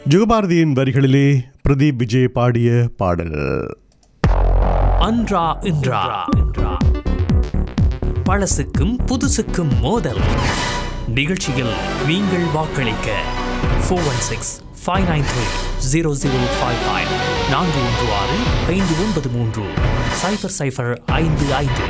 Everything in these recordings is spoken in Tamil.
ஜுகபாரதியின் வரிகளிலே பிரதீப் விஜய் பாடிய பாடல் அன்றா இன்றா பழசுக்கும் புதுசுக்கும் மோதல் நிகழ்ச்சியில் நீங்கள் வாக்களிக்க four one six five nine three zero zero five five நான்கு ஒன்று ஆறு ஐந்து ஒன்பது மூன்று சைஃபர் சைஃபர் ஐந்து ஐந்து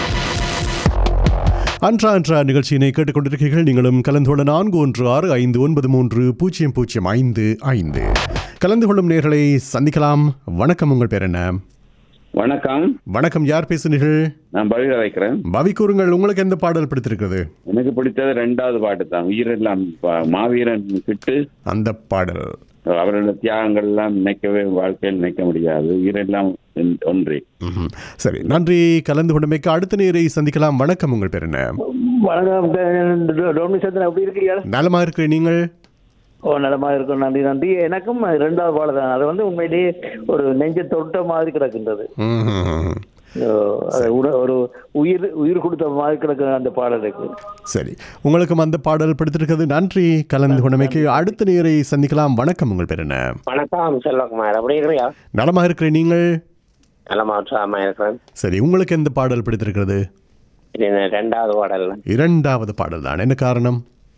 அன்றா அன்றா நிகழ்ச்சியினை கேட்டுக்கொண்டிருக்கிறீர்கள் நீங்களும் கலந்து கொள்ள நான்கு ஒன்று ஆறு ஐந்து ஒன்பது மூன்று பூஜ்ஜியம் பூஜ்ஜியம் ஐந்து ஐந்து கலந்து கொள்ளும் நேர்களை சந்திக்கலாம் வணக்கம் உங்கள் பேர் என்ன வணக்கம் வணக்கம் யார் பேசுனீர்கள் நான் பவிர வைக்கிறேன் பவி கூறுங்கள் உங்களுக்கு எந்த பாடல் பிடித்திருக்கிறது எனக்கு பிடித்தது ரெண்டாவது பாட்டு தான் உயிரெல்லாம் பா- மாவீரன் கிட்டு அந்த பாடல் அவரோட தியாகங்கள் எல்லாம் நினைக்கவே வாழ்க்கையில் நினைக்க முடியாது உயிரெல்லாம் ஒன்- ஒன்றே ம்ஹும். சரி நன்றி கலந்து கொண்டமைக்கு அடுத்த நேரை சந்திக்கலாம் வணக்கம் உங்கள் பேர் என்ன வணக்கம் டொமினி சந்திரன் எப்படி இருக்கீங்க நலமா இருக்கிற நீங்கள் ஓ நலமா இருக்கும் நன்றி நன்றி எனக்கும் ரெண்டாவது பாடல் தான் அது வந்து உண்மையிலேயே ஒரு நெஞ்ச தொட்ட மாதிரி கிடக்கின்றது ம்ஹும். ஓ, அது உட- ஒரு உயிர் உயிர் கொடுத்த மாதிரி கிடக்கு அந்த பாடலுக்கு சரி உங்களுக்கும் அந்த பாடல் பிடித்திருக்கிறது நன்றி கலந்து கொண்டமைக்கு அடுத்த நேரை சந்திக்கலாம் வணக்கம் உங்கள் பேர் என்ன வணக்கம் செல்வகுமார் எப்படி இருக்கிறியா நலமா இருக்கிற நீங்கள் நலமா உற்சாகமா இருக்கிறேன் சரி உங்களுக்கு எந்த பாடல் பிடித்திருக்கிறது இது இந்த ரெண்டாவது பாடல் இரண்டாவது பாடல் தான் என்ன காரணம்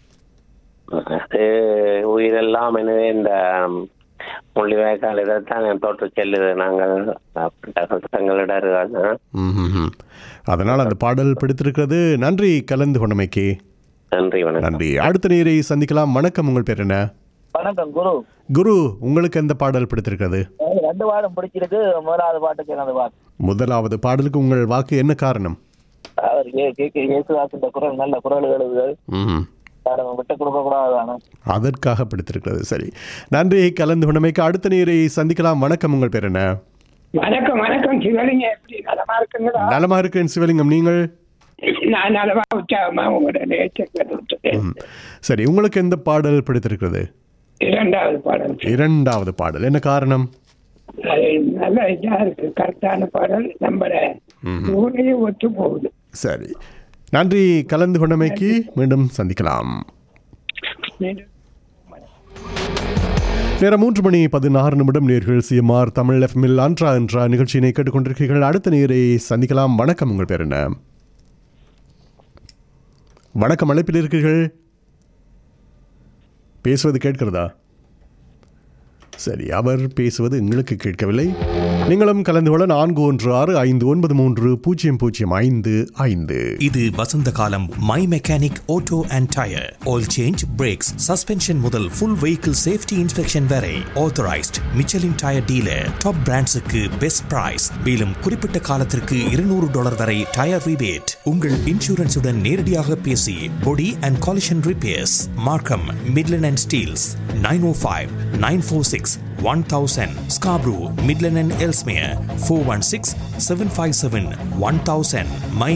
அது உயிரெல்லாம் எனவே இந்த முள்ளிவாய்க்கால் இதைத்தான் தோற்று செல்லுது நாங்கள் தங்களிடம் ம்ஹும்ஹும். அதனால் அந்த பாடல் பிடித்திருக்கிறது நன்றி கலந்து கொண்டமைக்கு நன்றி வணக்கம் நன்றி அடுத்த நேரை சந்திக்கலாம் வணக்கம் உங்கள் பேர் என்ன வணக்கம் குரு குரு உங்களுக்கு எந்த பாடல் பிடித்திருக்கிறது ரெண்டு பாடம் பிடிச்சிருக்கு முதலாவது பாட்டுக்கு எனது பாட்டு முதலாவது பாடலுக்கு உங்கள் வாக்கு என்ன காரணம் அவர் இயேசுதாஸ் இந்த குரல் நல்ல குரல் எழுதுகள் ம்ஹும். விட்டு கொடுக்க கூடாதானே அதற்காக பிடித்திருக்கிறது சரி நன்றி கலந்து கொண்டமைக்கு அடுத்த நேரை சந்திக்கலாம் வணக்கம் உங்கள் பேர் என்ன வணக்கம் வணக்கம் சிவலிங்க எப்படி நலமா இருக்குங்களா நலமா இருக்கிறேன் சிவலிங்கம் நீங்கள் நான் நலமா உற்சாகமா உங்களோட நேச்சர் ம். சரி உங்களுக்கு எந்த பாடல் பிடித்திருக்கிறது இரண்டாவது பாடல் இரண்டாவது பாடல் என்ன காரணம் அது நல்ல இதா இருக்கு கரெக்டான பாடல் நம்ம ஊரையும் ஒத்து போகுது சரி நன்றி கலந்து கொண்டமைக்கு மீண்டும் சந்திக்கலாம் நேரம் மூன்று மணி பதினாறு நிமிடம் நேர்கள் சிஎம்ஆர் தமிழ் எஃப்எம்மில் அன்றா என்ற நிகழ்ச்சியினை கேட்டுக்கொண்டிருக்கிறீர்கள் அடுத்த நேரை சந்திக்கலாம் வணக்கம் உங்கள் பேர் என்ன வணக்கம் அழைப்பில் இருக்கிறீர்கள் பேசுவது கேட்கிறதா சரி அவர் பேசுவது எங்களுக்கு கேட்கவில்லை நீங்களும் கலந்து கொள்ள நான்கு ஒன்று ஆறு ஐந்து ஒன்பது மூன்று பூஜ்ஜியம் பூஜ்ஜியம் ஐந்து ஐந்து இது வசந்த காலம் my mechanic auto and tyre oil change brakes suspension முதல் ஃபுல் வெஹிக்கிள் சேஃப்டி இன்ஸ்பெக்ஷன் வரை authorised Michelin tyre dealer top பிராண்ட்ஸுக்கு பெஸ்ட் பிரைஸ் மேலும் குறிப்பிட்ட காலத்திற்கு இருநூறு டாலர் வரை டயர் ரிபேட் உங்கள் இன்சூரன்ஸுடன் நேரடியாக பேசி body and collision repairs Markham Midland and Steeles nine O five nine four six one thousand Scarborough Midland and Ellesmere four one six seven five seven one thousand my